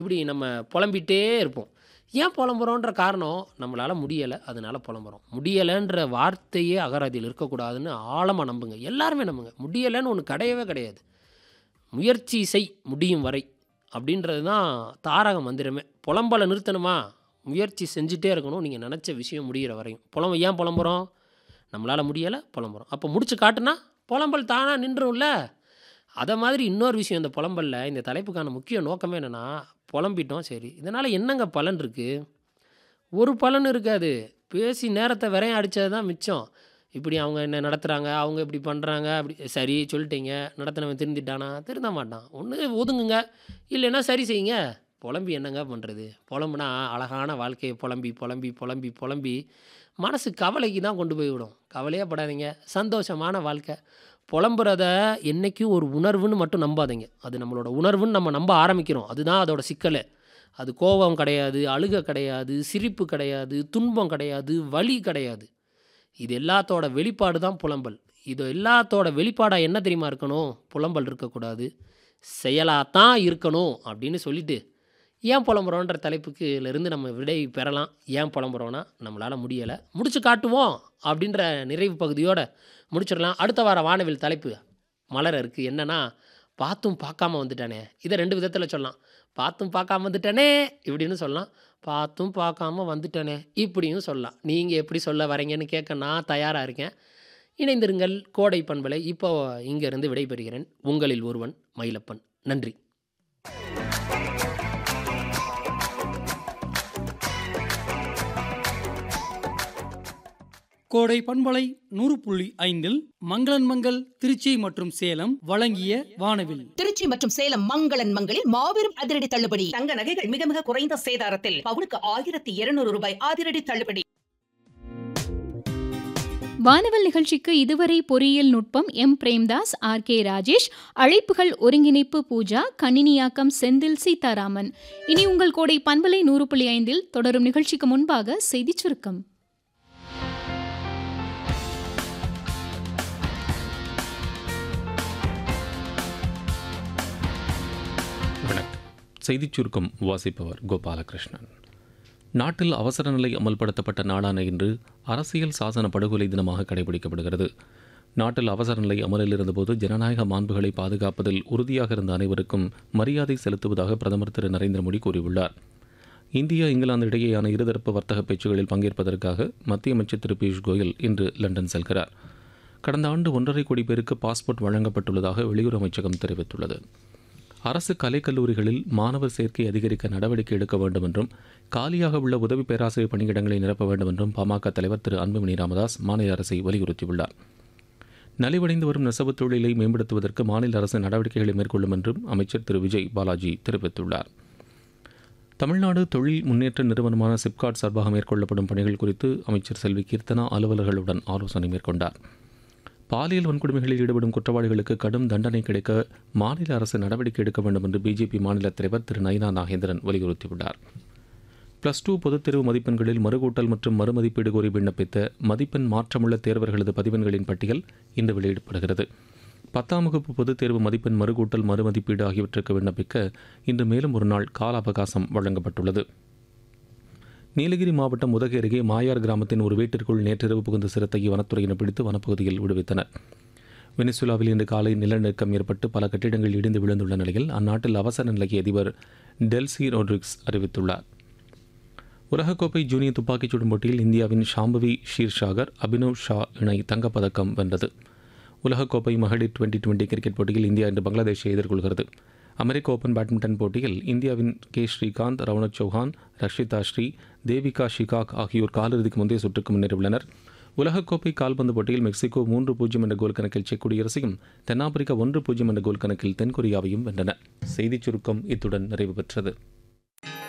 இப்படி நம்ம புலம்பிட்டே இருப்போம் ஏன் புலம்புறோன்ற காரணம் நம்மளால் முடியலை அதனால புலம்புறோம் முடியலைன்ற வார்த்தையே அகராதியில் இருக்கக்கூடாதுன்னு ஆழமாக நம்புங்க எல்லாருமே நம்புங்க முடியலைன்னு ஒன்று கிடையவே கிடையாது முயற்சி செய் முடியும் வரை அப்படின்றது தான் தாரக மந்திரமே புலம்பலை நிறுத்தணுமா முயற்சி செஞ்சுட்டே இருக்கணும் நீங்கள் நினச்ச விஷயம் முடிகிற வரையும் புலம்ப ஏன் புலம்புறோம் நம்மளால் முடியலை புலம்புறோம் அப்போ முடிச்சு காட்டுனா புலம்பல் தானாக நின்றும்ல அதை மாதிரி இன்னொரு விஷயம் இந்த புலம்பலில் இந்த தலைப்புக்கான முக்கிய நோக்கமே என்னென்னா புலம்பிட்டோம் சரி இதனால் என்னங்க பலன் இருக்குது ஒரு பலன் இருக்காது பேசி நேரத்தை விரையும் அடித்தது தான் மிச்சம் இப்படி அவங்க என்ன நடத்துகிறாங்க அவங்க இப்படி பண்ணுறாங்க அப்படி சரி சொல்லிட்டீங்க நடத்தினவன் திருந்திட்டானா திருந்த மாட்டான் ஒன்று ஒதுங்குங்க இல்லைன்னா சரி செய்யுங்க புலம்பி என்னங்க பண்ணுறது புலம்புனா அழகான வாழ்க்கையை புலம்பி புலம்பி புலம்பி புலம்பி மனசு கவலைக்கு தான் கொண்டு போய் விடும் கவலையே படாதீங்க சந்தோஷமான வாழ்க்கை புலம்புறத என்றைக்கும் ஒரு உணர்வுன்னு மட்டும் நம்பாதீங்க அது நம்மளோட உணர்வுன்னு நம்ம நம்ப ஆரம்பிக்கிறோம் அதுதான் அதோட சிக்கல் அது கோபம் கிடையாது அழுக கிடையாது சிரிப்பு கிடையாது துன்பம் கிடையாது வலி கிடையாது இது எல்லாத்தோட வெளிப்பாடு தான் புலம்பல் இது எல்லாத்தோட வெளிப்பாடாக என்ன தெரியுமா இருக்கணும் புலம்பல் இருக்கக்கூடாது செயலாக தான் இருக்கணும் அப்படின்னு சொல்லிட்டு ஏன் புலம்புறோன்ற தலைப்புக்கு இருந்து நம்ம விடை பெறலாம் ஏன் புலம்புறோன்னா நம்மளால் முடியலை முடிச்சு காட்டுவோம் அப்படின்ற நிறைவு பகுதியோடு முடிச்சிடலாம் அடுத்த வார வானவில் தலைப்பு மலர் இருக்குது என்னன்னா பார்த்தும் பார்க்காம வந்துட்டானே இதை ரெண்டு விதத்தில் சொல்லலாம் பார்த்தும் பார்க்காம வந்துட்டானே இப்படின்னு சொல்லலாம் பார்த்தும் பார்க்காம வந்துட்டானே இப்படியும் சொல்லலாம் நீங்கள் எப்படி சொல்ல வரீங்கன்னு கேட்க நான் தயாராக இருக்கேன் இணைந்திருங்கள் கோடை பண்பலை இப்போ இங்கேருந்து விடைபெறுகிறேன் உங்களில் ஒருவன் மயிலப்பன் நன்றி கோடை பண்பலை நூறு புள்ளி ஐந்தில் மங்களன் மங்கள் திருச்சி மற்றும் சேலம் வழங்கிய வானவில் திருச்சி மற்றும் சேலம் மங்களன் மங்களில் மாபெரும் அதிரடி தள்ளுபடி தங்க நகைகள் மிக மிக குறைந்த சேதாரத்தில் பவுனுக்கு ஆயிரத்தி இருநூறு ரூபாய் அதிரடி தள்ளுபடி வானவல் நிகழ்ச்சிக்கு இதுவரை பொறியியல் நுட்பம் M Premdas R K Rajesh அழைப்புகள் ஒருங்கிணைப்பு பூஜா கணினியாக்கம் செந்தில் சீதாராமன் இனி உங்கள் கோடை பண்பலை நூறு புள்ளி ஐந்தில் தொடரும் நிகழ்ச்சிக்கு முன்பாக செய்திச் சுருக்கம் வணக்கம் செய்திச் சுருக்கம் வாசிப்பவர் கோபாலகிருஷ்ணன் நாட்டில் அவசர நிலை அமல்படுத்தப்பட்ட நாளான இன்று அரசியல் சாசன படுகொலை தினமாக கடைபிடிக்கப்படுகிறது நாட்டில் அவசர நிலை அமலில் இருந்தபோது ஜனநாயக மாண்புகளை பாதுகாப்பதில் உறுதியாக இருந்த அனைவருக்கும் மரியாதை செலுத்துவதாக பிரதமர் திரு நரேந்திர மோடி கூறியுள்ளார் இந்தியா இங்கிலாந்து இடையேயான இருதரப்பு வர்த்தக பேச்சுகளில் பங்கேற்பதற்காக மத்திய அமைச்சர் திரு பியூஷ் கோயல் இன்று லண்டன் செல்கிறார் கடந்த ஆண்டு ஒன்றரை கோடி பேருக்கு பாஸ்போர்ட் வழங்கப்பட்டுள்ளதாக வெளியுறவு அமைச்சகம் தெரிவித்துள்ளது அரசு கலைக்கல்லூரிகளில் மாணவர் சேர்க்கை அதிகரிக்க நடவடிக்கை எடுக்க வேண்டும் என்றும் காலியாக உள்ள உதவி பேராசிரியர் பணியிடங்களை நிரப்ப வேண்டும் என்றும் பாமக தலைவர் திரு அன்புமணி ராமதாஸ் மாநில அரசை வலியுறுத்தியுள்ளார் நலிவடைந்து வரும் நெசவுத் தொழிலை மேம்படுத்துவதற்கு மாநில அரசு நடவடிக்கைகளை மேற்கொள்ளும் என்றும் அமைச்சர் திரு விஜய் பாலாஜி தெரிவித்துள்ளார் தமிழ்நாடு தொழில் முன்னேற்ற நிறுவனமான சிப்காட் சார்பாக மேற்கொள்ளப்படும் பணிகள் குறித்து அமைச்சர் செல்வி கீர்த்தனா அலுவலர்களுடன் ஆலோசனை மேற்கொண்டார் பாலியல் வன்கொடுமைகளில் ஈடுபடும் குற்றவாளிகளுக்கு கடும் தண்டனை கிடைக்க மாநில அரசு நடவடிக்கை எடுக்க வேண்டும் என்று பிஜேபி மாநில தலைவர் திரு நயினா நாகேந்திரன் வலியுறுத்தியுள்ளார் பிளஸ் டூ பொதுத் தேர்வு மதிப்பெண்களில் மறுகூட்டல் மற்றும் மறுமதிப்பீடு கோரி விண்ணப்பித்த மதிப்பெண் மாற்றமுள்ள தேர்வர்களது பதிவெண்களின் பட்டியல் இன்று வெளியிடப்படுகிறது பத்தாம் வகுப்பு பொதுத் தேர்வு மதிப்பெண் மறுகூட்டல் மறுமதிப்பீடு ஆகியவற்றுக்கு விண்ணப்பிக்க இன்று மேலும் ஒரு நாள் கால அவகாசம் வழங்கப்பட்டுள்ளது நீலகிரி மாவட்டம் உதகை அருகே மாயார் கிராமத்தின் ஒரு வீட்டிற்குள் நேற்றிரவு புகுந்த சிறுத்தையை வனத்துறையினர் பிடித்து வனப்பகுதியில் விடுவித்தனர் வெனிசுலாவில் இன்று காலை நிலநடுக்கம் ஏற்பட்டு பல கட்டிடங்கள் இடிந்து விழுந்துள்ள நிலையில் அந்நாட்டில் அவசர நிலையை அதிபர் டெல்சி ரோட்ரிக்ஸ் அறிவித்துள்ளார் உலகக்கோப்பை ஜூனியர் துப்பாக்கிச் சுடும் போட்டியில் இந்தியாவின் ஷாம்பவி ஷீர்ஷாகர் அபினவ் ஷா இணை தங்கப்பதக்கம் வென்றது உலகக்கோப்பை மகளிர் டுவெண்டி டுவெண்டி கிரிக்கெட் போட்டியில் இந்தியா இன்று பங்களாதேஷை எதிர்கொள்கிறது அமெரிக்க ஓபன் பேட்மிண்டன் போட்டியில் இந்தியாவின் கே ஸ்ரீகாந்த் ரவணத் சௌஹான் ரஷிதா ஸ்ரீ தேவிகா ஷிகாக் ஆகியோர் காலிறுதிக்கு முந்தைய சுற்றுக்கு முன்னேறியுள்ளனர் உலகக்கோப்பை கால்பந்து போட்டியில் மெக்சிகோ மூன்று பூஜ்ஜியம் என்ற கோல் கணக்கில் செக் குடியரசையும் தென்னாப்பிரிக்கா ஒன்று பூஜ்ஜியம் என்ற கோல் கணக்கில் தென்கொரியாவையும் வென்றன செய்திச் சுருக்கம் இத்துடன் நிறைவு பெற்றது